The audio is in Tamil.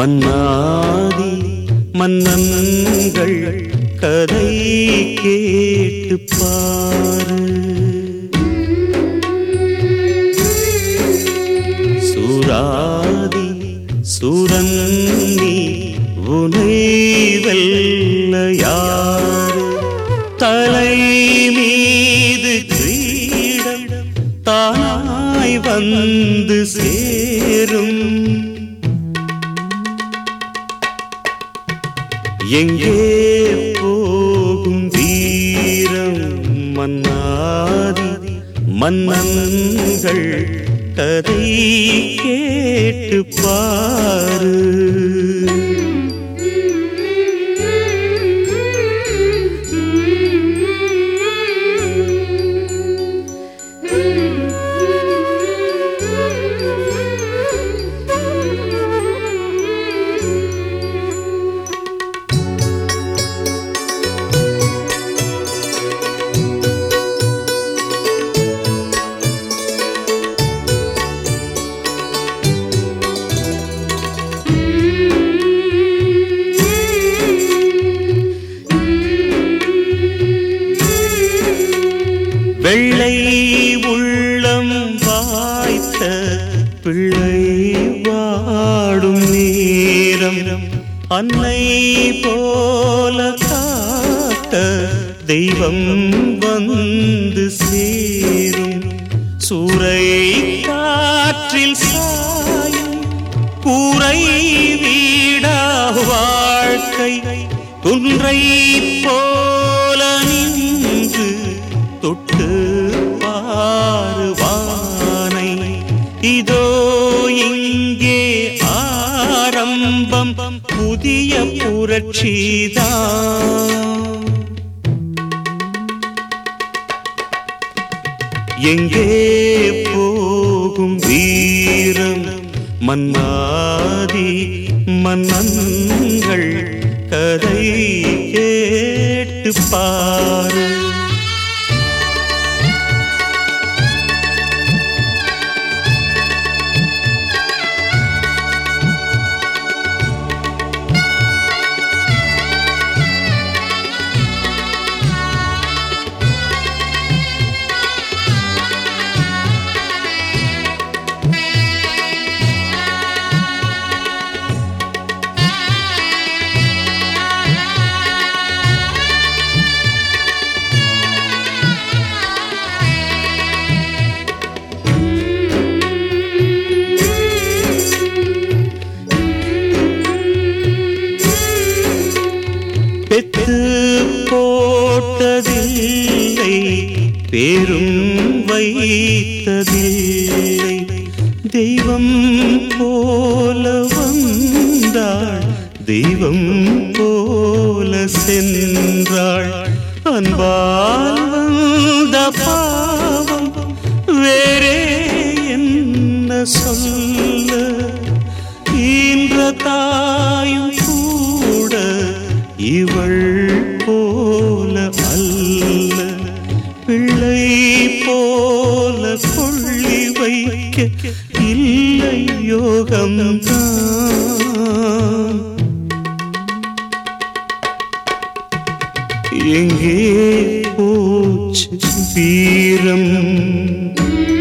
மன்னாதி மன்னன்கள் கதை கேட்டு பாரு சூராதி சூரன்னி உனை வெல்ல யாரு தலை மீது கிரீடம் தானாய் வந்து சேரும் எங்கே போகும் வீரம் மன்னாதி மன்னன்கள் கதை கேட்டு பாரு வெள்ளை உள்ளம் வாய்த்த பிள்ளை வாடும் நேரம் அன்னை போல காக்க தெய்வம் வந்து சேரும் சூறை காற்றில் சாயும் கூரை வீடா வாழ்க்கை குன்றை போல நின்று தொட்டு பாருவானை இதோ இங்கே ஆரம்பம் புதிய புரட்சிதான் எங்கே போகும் வீரம் மன்னாதி மன்னன்கள் கதை கேட்டு பாரு பெத்து போட்டதில்லை பேரும் வைத்ததில்லை தெய்வம் போல வந்தாள் தெய்வம் போல சென்றாள் அன்பால் வந்த பாவம் வேறே என்ன சொல்ல ஈன்ற தாயும் கூட இவள் போல அல்ல பிள்ளை போல கொள்ளி வைக்க இல்லை யோகம்தான் எங்கே போச்சு வீரம்